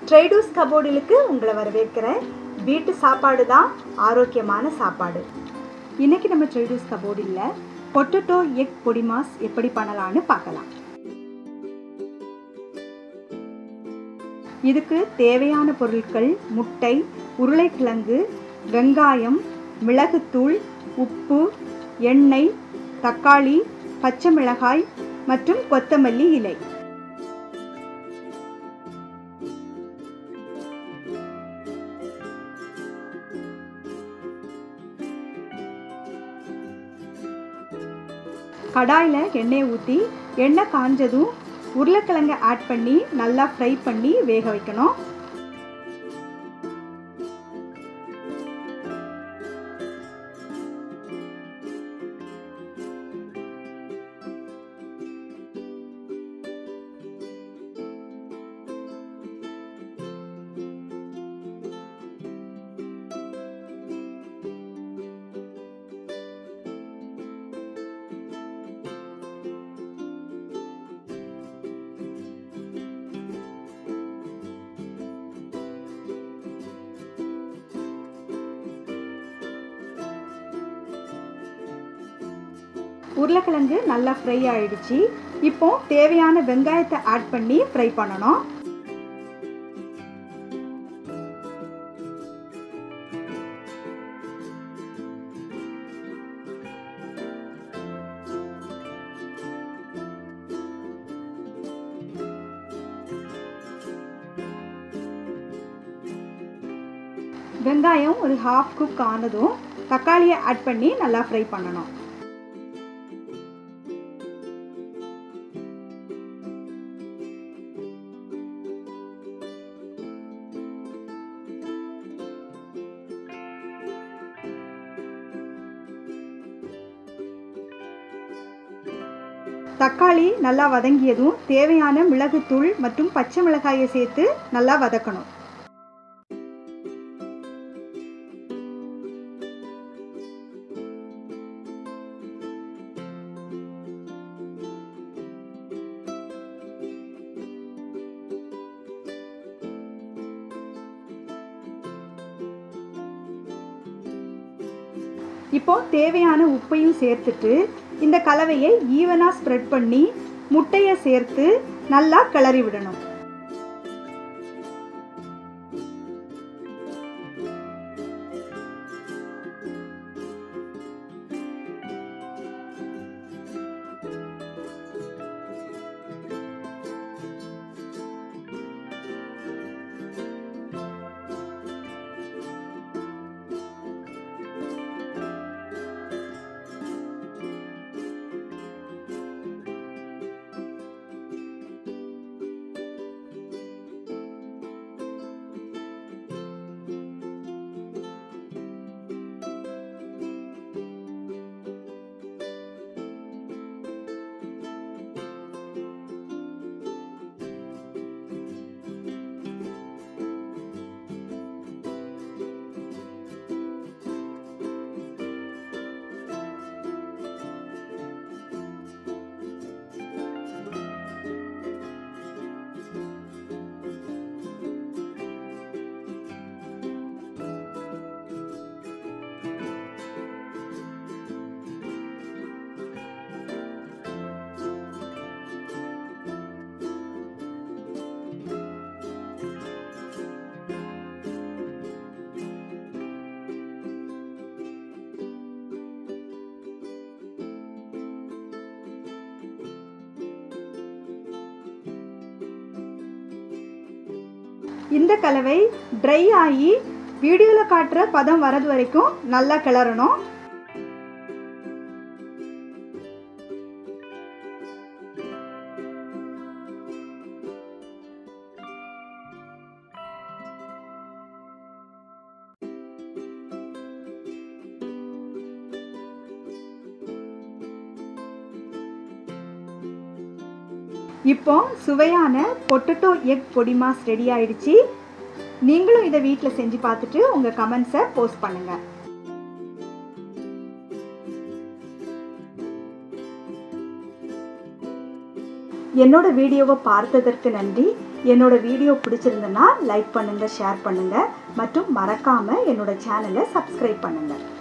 ட்ரைடூஸ் கபோர்டிலுக்கு உங்களை வரவேற்கிறேன் வீட்டு சாப்பாடு தான் ஆரோக்கியமான சாப்பாடு இன்னைக்கு நம்ம ட்ரைடூஸ் கபோர்டில் பொட்டட்டோ எக் பொடிமாஸ் எப்படி பண்ணலான்னு பார்க்கலாம் இதுக்கு தேவையான பொருட்கள் முட்டை உருளைக்கிழங்கு வெங்காயம் மிளகுத்தூள் உப்பு எண்ணெய் தக்காளி பச்சை மிளகாய் மற்றும் கொத்தமல்லி இலை கடாயில் எண்ணெய் ஊற்றி எண்ணெய் காஞ்சதும் உருளைக்கிழங்கை ஆட் பண்ணி நல்லா ஃப்ரை பண்ணி வேக வைக்கணும் உருளைக்கிழங்கு நல்லா ஃப்ரை ஆயிடுச்சு இப்போ தேவையான வெங்காயத்தை ஆட் பண்ணி ஃப்ரை பண்ணணும் வெங்காயம் ஒரு ஹாஃப் குக் ஆனதும் தக்காளியை ஆட் பண்ணி நல்லா ஃப்ரை பண்ணணும் தக்காளி நல்லா வதங்கியதும் தேவையான மிளகுத்தூள் மற்றும் பச்சை மிளகாயை சேர்த்து நல்லா வதக்கணும் இப்போ தேவையான உப்பையும் சேர்த்துட்டு இந்த கலவையை ஈவனாக ஸ்ப்ரெட் பண்ணி முட்டையை சேர்த்து நல்லா கிளறி விடணும் இந்த கலவை ட்ரை ஆகி வீடியோவில் காட்டுற பதம் வரது வரைக்கும் நல்லா கிளறணும் இப்போ சுவையான பொட்டட்டோ எக் பொடி மாஸ் ரெடி ஆயிடுச்சு நீங்களும் இதை வீட்டில் செஞ்சு பார்த்துட்டு உங்கள் கமெண்ட்ஸை போஸ்ட் பண்ணுங்கள் என்னோட வீடியோவை பார்த்ததற்கு நன்றி என்னோட வீடியோ பிடிச்சிருந்தனா லைக் பண்ணுங்கள் ஷேர் பண்ணுங்கள் மற்றும் மறக்காமல் என்னோட சேனலை சப்ஸ்கிரைப் பண்ணுங்கள்